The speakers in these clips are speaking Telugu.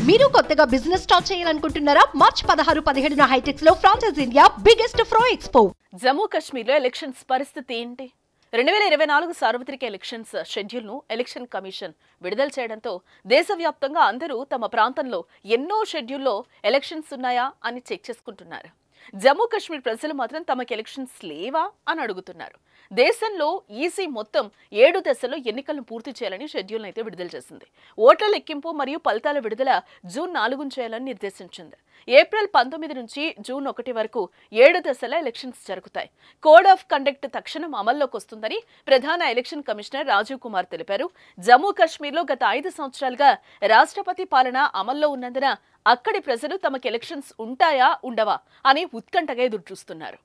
మీరు కొత్తగా బిజినెస్ స్టార్ట్ చేయాలనుకుంటున్నారా మార్చ్ పదహారు పదిహేడున హైటెక్స్ లో ఫ్రాన్సెస్ ఇండియా బిగ్గెస్ట్ ఫ్రో ఎక్స్పో జమ్మూ కాశ్మీర్లో ఎలక్షన్స్ పరిస్థితి ఏంటి రెండు వేల ఇరవై నాలుగు సార్వత్రిక ఎలక్షన్స్ షెడ్యూల్ను ఎలక్షన్ కమిషన్ విడుదల చేయడంతో దేశవ్యాప్తంగా అందరూ తమ ప్రాంతంలో ఎన్నో షెడ్యూల్లో ఎలక్షన్స్ ఉన్నాయా అని చెక్ చేసుకుంటున్నారు జమ్మూ కాశ్మీర్ ప్రజలు మాత్రం తమకు ఎలక్షన్స్ లేవా అని అడుగుతున్నారు దేశంలో ఈసీ మొత్తం ఏడు దశల్లో ఎన్నికలను పూర్తి చేయాలని షెడ్యూల్ను అయితే విడుదల చేసింది ఓట్ల లెక్కింపు మరియు ఫలితాల విడుదల జూన్ నాలుగున చేయాలని నిర్దేశించింది ఏప్రిల్ పంతొమ్మిది నుంచి జూన్ ఒకటి వరకు ఏడు దశల ఎలక్షన్స్ జరుగుతాయి కోడ్ ఆఫ్ కండక్ట్ తక్షణం అమల్లోకి వస్తుందని ప్రధాన ఎలక్షన్ కమిషనర్ రాజీవ్ కుమార్ తెలిపారు జమ్మూ కాశ్మీర్లో గత ఐదు సంవత్సరాలుగా రాష్ట్రపతి పాలన అమల్లో ఉన్నందున అక్కడి ప్రజలు తమకు ఎలక్షన్స్ ఉంటాయా ఉండవా అని ఉత్కంఠగా ఎదురుచూస్తున్నారు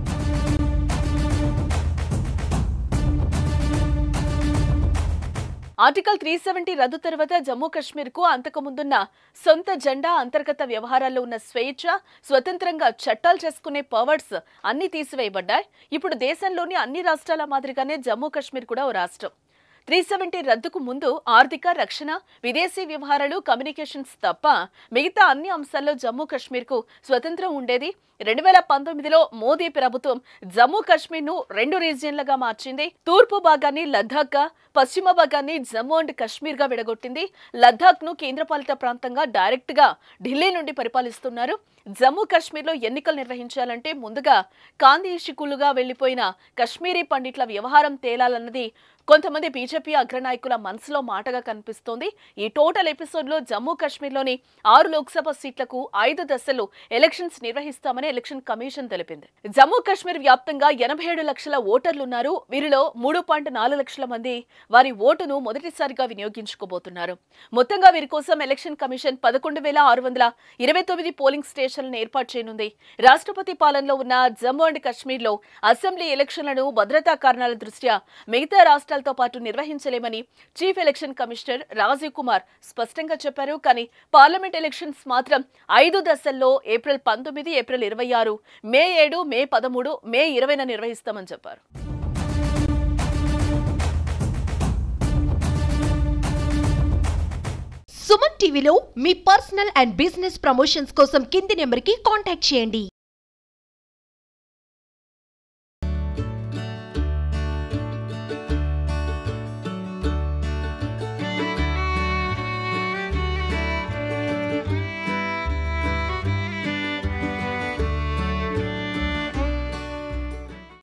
ఆర్టికల్ త్రీ సెవెంటీ రద్దు తర్వాత జమ్మూ కాశ్మీర్కు అంతకుముందున్న సొంత జెండా అంతర్గత వ్యవహారాల్లో ఉన్న స్వేచ్ఛ స్వతంత్రంగా చట్టాలు చేసుకునే పవర్స్ అన్ని తీసివేయబడ్డాయి ఇప్పుడు దేశంలోని అన్ని రాష్ట్రాల మాదిరిగానే జమ్మూ కాశ్మీర్ కూడా ఓ రాష్ట్రం త్రీ సెవెంటీ రద్దుకు ముందు ఆర్థిక రక్షణ విదేశీ వ్యవహారాలు కమ్యూనికేషన్స్ తప్ప మిగతా అన్ని అంశాల్లో జమ్మూ కాశ్మీర్కు స్వతంత్రం ఉండేది రెండు వేల పంతొమ్మిదిలో మోదీ ప్రభుత్వం జమ్మూ కాశ్మీర్ను రెండు రీజియన్లుగా మార్చింది తూర్పు భాగాన్ని లద్దాఖ్గా పశ్చిమ భాగాన్ని జమ్మూ అండ్ కాశ్మీర్గా విడగొట్టింది లద్దాఖ్ను కేంద్రపాలిత ప్రాంతంగా డైరెక్ట్గా ఢిల్లీ నుండి పరిపాలిస్తున్నారు జమ్మూ కాశ్మీర్లో ఎన్నికలు నిర్వహించాలంటే ముందుగా కాందీషికులుగా వెళ్లిపోయిన కశ్మీరీ పండిట్ల వ్యవహారం తేలాలన్నది కొంతమంది బీజేపీ అగ్రనాయకుల మనసులో మాటగా కనిపిస్తోంది ఈ టోటల్ ఎపిసోడ్లో జమ్మూ కాశ్మీర్లోని ఆరు లోక్సభ సీట్లకు ఐదు దశల్లో ఎలక్షన్స్ నిర్వహిస్తామని ఎలక్షన్ కమిషన్ తెలిపింది జమ్మూ కాశ్మీర్ వ్యాప్తంగా ఎనభై ఏడు లక్షల ఓటర్లున్నారు వీరిలో మూడు పాయింట్ నాలుగు లక్షల మంది వారి ఓటును మొదటిసారిగా వినియోగించుకోబోతున్నారు మొత్తంగా వీరి కోసం ఎలక్షన్ కమిషన్ పదకొండు వేల ఆరు వందల ఇరవై తొమ్మిది పోలింగ్ స్టేషన్లను ఏర్పాటు చేయనుంది రాష్ట్రపతి పాలనలో ఉన్న జమ్మూ అండ్ కాశ్మీర్లో అసెంబ్లీ ఎలక్షన్లను భద్రతా కారణాల దృష్ట్యా మిగతా రాష్ట్రాలతో పాటు నిర్వహించలేమని chief election commissioner Rajiv Kumar స్పష్టంగా చెప్పారు కానీ పార్లమెంట్ ఎలక్షన్స్ మాత్రం ఐదు దశల్లో ఏప్రిల్ పంతొమ్మిది ఏప్రిల్ ఇరవై ఆరు మే ఏడు మే పదమూడు మే ఇరవైన నిర్వహిస్తామని చెప్పారు సుమన్ టీవీలో మీ పర్సనల్ అండ్ బిజినెస్ ప్రమోషన్స్ కోసం కింది నెంబర్ కి కాంటాక్ట్ చేయండి